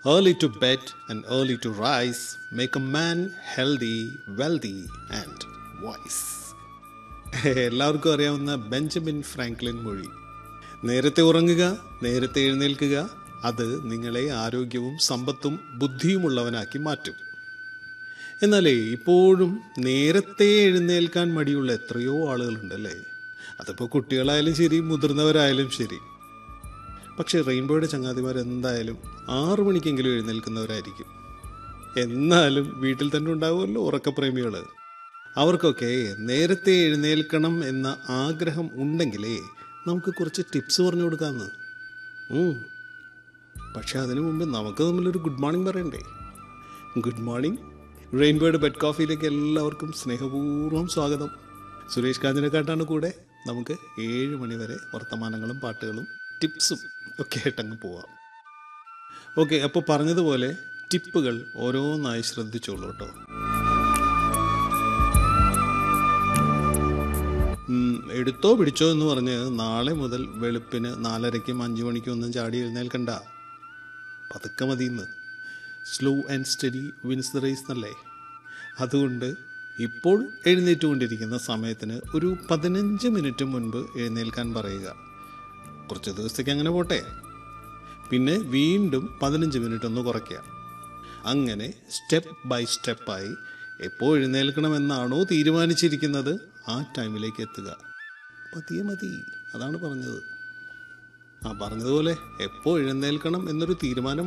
Early to bed and early to rise make a man healthy, wealthy and wise. എല്ലാവർക്കും അറിയാവുന്ന Benjamin Franklin മൊഴി നേരത്തെ ഉറങ്ങുക നേരത്തെ എഴുന്നേൽക്കുക അത് നിങ്ങളെ ആരോഗ്യവും സമ്പത്തും ബുദ്ധിയുമുള്ളവനാക്കി മാറ്റും എന്നാലേ ഇപ്പോഴും നേരത്തെ എഴുന്നേൽക്കാൻ മടിയുള്ള എത്രയോ ആളുകളുണ്ടല്ലേ അതിപ്പോൾ കുട്ടികളായാലും ശരി മുതിർന്നവരായാലും ശരി പക്ഷേ റെയിൻബോയുടെ ചങ്ങാതിമാർ എന്തായാലും ആറു മണിക്കെങ്കിലും എഴുന്നേൽക്കുന്നവരായിരിക്കും എന്നാലും വീട്ടിൽ തന്നെ ഉണ്ടാവുമല്ലോ ഉറക്കപ്രേമികൾ അവർക്കൊക്കെ നേരത്തെ എഴുന്നേൽക്കണം എന്ന ആഗ്രഹം ഉണ്ടെങ്കിലേ നമുക്ക് കുറച്ച് ടിപ്സ് പറഞ്ഞു കൊടുക്കാമെന്ന് ഉം. പക്ഷെ അതിനു മുമ്പ് നമുക്ക് തമ്മിലൊരു ഗുഡ് മോർണിംഗ് പറയണ്ടേ ഗുഡ് മോർണിംഗ് റെയിൻബോയുടെ ബെഡ് കോഫിയിലേക്ക് എല്ലാവർക്കും സ്നേഹപൂർവ്വം സ്വാഗതം സുരേഷ് കാഞ്ഞിനെക്കാട്ടാണ് കൂടെ നമുക്ക് ഏഴ് മണി വരെ വർത്തമാനങ്ങളും പാട്ടുകളും ടിപ്സും ഒക്കെ ആയിട്ടങ്ങ് പോവാം ഓക്കെ അപ്പോൾ പറഞ്ഞതുപോലെ ടിപ്പുകൾ ഓരോന്നായി ശ്രദ്ധിച്ചോളൂ കേട്ടോ ഉം, എടുത്തോ പിടിച്ചോ എന്ന് പറഞ്ഞ് നാളെ മുതൽ വെളുപ്പിന് നാലരയ്ക്കും അഞ്ചു മണിക്കും ഒന്നും ചാടി എഴുന്നേൽക്കണ്ട പതുക്കെ മതിയെന്ന് slow and steady wins the race എന്നല്ലേ അതുകൊണ്ട് ഇപ്പോൾ എഴുന്നേറ്റുകൊണ്ടിരിക്കുന്ന സമയത്തിന് ഒരു പതിനഞ്ച് മിനിറ്റ് മുൻപ് എഴുന്നേൽക്കാൻ പറയുക കുറച്ച് ദിവസത്തേക്ക് അങ്ങനെ പോട്ടെ പിന്നെ വീണ്ടും പതിനഞ്ച് മിനിറ്റ് ഒന്ന് കുറയ്ക്കുക അങ്ങനെ സ്റ്റെപ്പ് ബൈ സ്റ്റെപ്പായി എപ്പോൾ എഴുന്നേൽക്കണമെന്നാണോ തീരുമാനിച്ചിരിക്കുന്നത് ആ ടൈമിലേക്ക് എത്തുക പതിയെ മതി അതാണ് പറഞ്ഞത് ആ പറഞ്ഞതുപോലെ എപ്പോൾ എഴുന്നേൽക്കണം എന്നൊരു തീരുമാനം